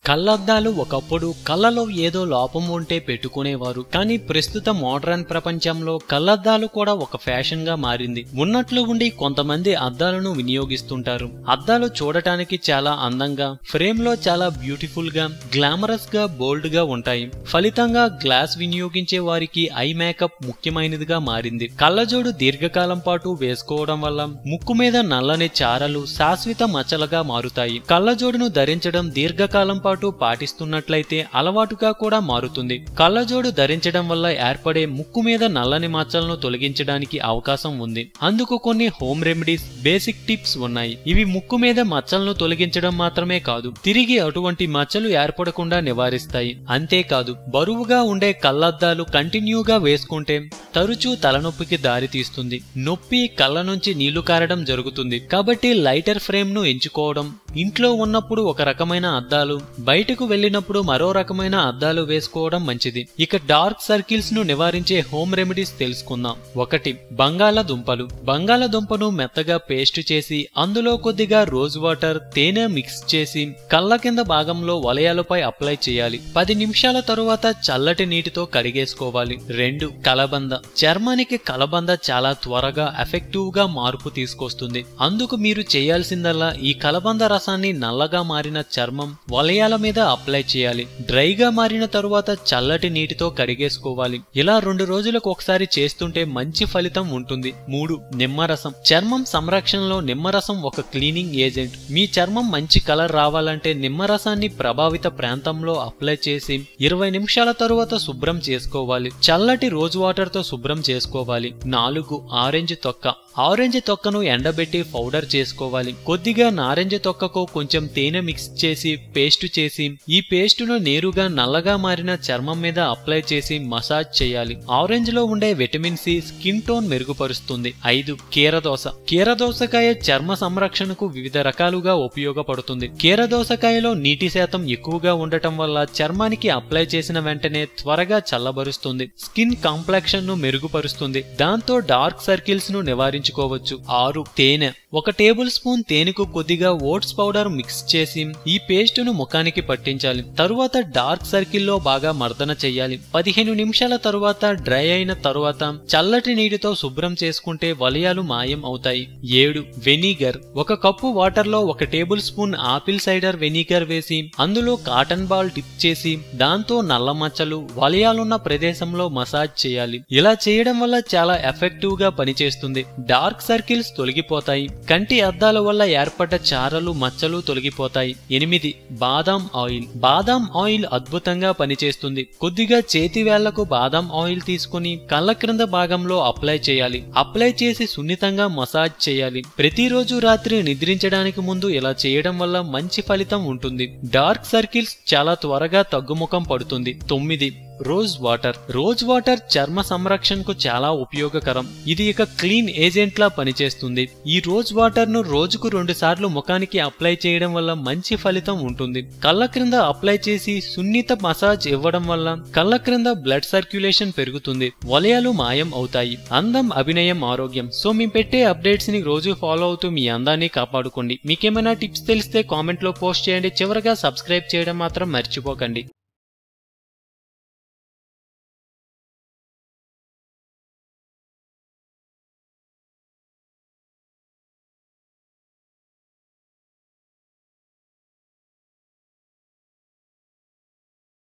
కళ్ళద్దాలు ఒకప్పుడు కళ్ళలో ఏదో లోపం ఉంటే పెట్టుకునేవారు కానీ ప్రస్తుత మోడ్రన్ ప్రపంచంలో కళ్ళద్దాలు కూడా ఒక ఫ్యాషన్ గా మారింది ఉన్నట్లు ఉండి కొంతమంది అద్దాలను వినియోగిస్తుంటారు అద్దాలు చూడటానికి చాలా అందంగా ఫ్రేమ్ లో చాలా బ్యూటిఫుల్ గా గ్లామరస్ గా బోల్డ్ గా ఉంటాయి ఫలితంగా గ్లాస్ వినియోగించే వారికి ఐ మేకప్ ముఖ్యమైనదిగా మారింది కళ్ళజోడు దీర్ఘకాలం పాటు వేసుకోవడం వల్ల ముక్కు మీద నల్లని చారలు శాశ్వత మచ్చలుగా మారుతాయి కళ్ళజోడును ధరించడం దీర్ఘకాలం పాటు పాటిస్తున్నట్లయితే అలవాటుగా కూడా మారుతుంది కళ్ళజోడు ధరించడం వల్ల ఏర్పడే ముక్కు మీద నల్లని మచ్చలను తొలగించడానికి అవకాశం ఉంది అందుకు కొన్ని హోమ్ రెమెడీస్ బేసిక్ టిప్స్ ఉన్నాయి ఇవి ముక్కు మీద మచ్చలను తొలగించడం మాత్రమే కాదు తిరిగి అటువంటి మచ్చలు ఏర్పడకుండా నివారిస్తాయి అంతేకాదు బరువుగా ఉండే కళ్ళద్దాలు కంటిన్యూగా వేసుకుంటే తరచూ తలనొప్పికి దారితీస్తుంది నొప్పి కళ్ళ నుంచి నీళ్లు కారడం జరుగుతుంది కాబట్టి లైటర్ ఫ్రేమ్ ను ఎంచుకోవడం ఇంట్లో ఉన్నప్పుడు ఒక రకమైన అద్దాలు బయటకు వెళ్ళినప్పుడు మరో రకమైన అద్దాలు వేసుకోవడం మంచిది ఇక డార్క్ సర్కిల్స్ ను నివారించే హోమ్ రెమెడీస్ తెలుసుకుందాం ఒకటి బంగాళదుంపలు బంగాళదుంపను మెత్తగా పేస్ట్ చేసి అందులో కొద్దిగా రోజ్ వాటర్ తేనె మిక్స్ చేసి కళ్ళ కింద భాగంలో వలయాలపై అప్లై చేయాలి పది నిమిషాల తరువాత చల్లటి నీటితో కడిగేసుకోవాలి రెండు కలబంద చర్మానికి కలబంద చాలా త్వరగా ఎఫెక్టివ్ గా మార్పు తీసుకొస్తుంది అందుకు మీరు చేయాల్సిందల్లా ఈ కలబంద రసాన్ని నల్లగా మారిన చర్మం వలయాల మీద అప్లై చేయాలి డ్రైగా మారిన తరువాత చల్లటి నీటితో కడిగేసుకోవాలి ఇలా రెండు రోజులకు ఒకసారి చేస్తుంటే మంచి ఫలితం ఉంటుంది మూడు నిమ్మరసం చర్మం సంరక్షణలో నిమ్మరసం ఒక క్లీనింగ్ ఏజెంట్ మీ చర్మం మంచి కలర్ రావాలంటే నిమ్మరసాన్ని ప్రభావిత ప్రాంతంలో అప్లై చేసి ఇరవై నిమిషాల తరువాత శుభ్రం చేసుకోవాలి చల్లటి రోజ్ వాటర్ తో శుభ్రం చేసుకోవాలి నాలుగు ఆరెంజ్ తొక్క ఆరెంజ్ తొక్కను ఎండబెట్టి పౌడర్ చేసుకోవాలి కొద్దిగా నారెంజ తొక్కకు కొంచెం తేనె మిక్స్ చేసి పేస్ట్ చేసి ఈ పేస్టును నేరుగా నల్లగా మారిన చర్మం మీద అప్లై చేసి మసాజ్ చేయాలి ఆరెంజ్ లో ఉండే విటమిన్ సి స్కిన్ టోన్ మెరుగుపరుస్తుంది ఐదు కీరదోస కీరదోసకాయ చర్మ సంరక్షణకు వివిధ రకాలుగా ఉపయోగపడుతుంది కీరదోసకాయలో నీటి శాతం ఎక్కువగా ఉండటం వల్ల చర్మానికి అప్లై చేసిన వెంటనే త్వరగా చల్లబరుస్తుంది స్కిన్ కాంప్లెక్షన్ ను మెరుగుపరుస్తుంది దాంతో డార్క్ సర్కిల్స్ ను నివారించుకోవచ్చు ఆరు తేనె ఒక టేబుల్ స్పూన్ తేనెకు కొద్దిగా ఓట్స్ పౌడర్ మిక్స్ చేసి ఈ పేస్ట్ ను ముఖానికి పట్టించాలి తరువాత డార్క్ సర్కిల్ లో బాగా మర్దన చెయ్యాలి పదిహేను నిమిషాల తరువాత డ్రై అయిన తరువాత చల్లటి నీటితో శుభ్రం చేసుకుంటే వలయాలు మాయం అవుతాయి ఏడు వెనిగర్ ఒక కప్పు వాటర్ లో ఒక tablespoon apple cider vinegar వేసి అందులో కాటన్ బాల్ డిప్ చేసి దాంతో నల్ల మచ్చలు వలయాలున్న ప్రదేశంలో మసాజ్ చేయాలి ఇలా చేయడం వల్ల చాలా ఎఫెక్టివ్ గా పనిచేస్తుంది డార్క్ సర్కిల్స్ తొలగిపోతాయి కంటి అద్దాల వల్ల ఏర్పడ్డ చారలు మచ్చలు తొలగిపోతాయి ఎనిమిది బాదాం ఆయిల్ బాదాం ఆయిల్ అద్భుతంగా పనిచేస్తుంది కొద్దిగా చేతి వేళ్లకు బాదాం ఆయిల్ తీసుకుని కళ్ళ క్రింద భాగంలో అప్లై చేయాలి అప్లై చేసి సున్నితంగా మసాజ్ చేయాలి ప్రతిరోజు రాత్రి నిద్రించడానికి ముందు ఇలా చేయడం వల్ల మంచి ఫలితం ఉంటుంది డార్క్ సర్కిల్స్ చాలా త్వరగా తగ్గుముఖం పడుతుంది తొమ్మిది రోజ్ వాటర్ రోజ్ వాటర్ చర్మ సంరక్షణకు చాలా ఉపయోగకరం ఇది ఇక క్లీన్ ఏజెంట్ లా పనిచేస్తుంది ఈ రోజ్ వాటర్ ను రోజుకు రెండు సార్లు ముఖానికి అప్లై చేయడం వల్ల మంచి ఫలితం ఉంటుంది కళ్ళ క్రింద అప్లై చేసి సున్నిత మసాజ్ ఇవ్వడం వల్ల కళ్ళ క్రింద బ్లడ్ సర్క్యులేషన్ పెరుగుతుంది వలయాలు మాయం అవుతాయి అందం అభినయం ఆరోగ్యం సో మేము పెట్టే అప్డేట్స్ ని రోజు ఫాలో అవుతూ మీ అందాన్ని కాపాడుకోండి మీకేమైనా టిప్స్ తెలిస్తే కామెంట్ లో పోస్ట్ చేయండి చివరగా సబ్స్క్రైబ్ చేయడం మాత్రం మర్చిపోకండి